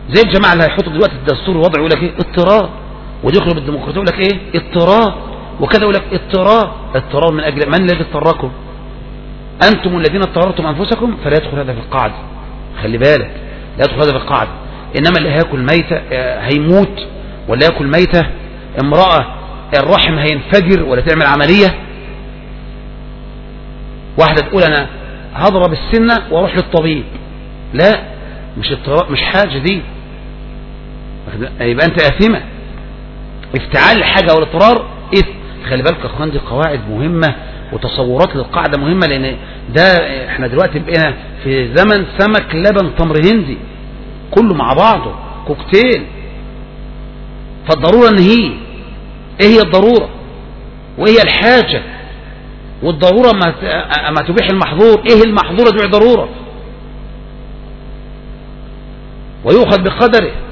زي الجماعة اللي هيحطوا دلوقتي الدستور الوضعي يقول لك ايه اضطرار ويدخلوا بالديمقراطية يقول لك ايه اضطرار وكذا يقول لك اضطرار اضطرار من اجل من الذي اضطركم انتم الذين اضطررتم انفسكم فلا يدخل هذا في القاعدة خلي بالك لا يدخل هذا في القاعدة انما اللي هياكل ميتة آه، هيموت ولا ياكل ميتة امرأة الرحم هينفجر ولا تعمل عملية واحدة تقول انا هضرب السنة واروح للطبيب لا مش اضطرار مش حاجة دي يبقى انت اثمة افتعال الحاجة والاضطرار اثم خلي بالك يا اخوان دي قواعد مهمة وتصورات للقاعدة مهمة لان ده احنا دلوقتي بقينا في زمن سمك لبن تمر هندي كله مع بعضه كوكتيل فالضرورة ان هي ايه هي الضرورة وايه هي الحاجة والضرورة ما ما تبيح المحظور ايه المحظورة تبيح ضرورة ويؤخذ بقدره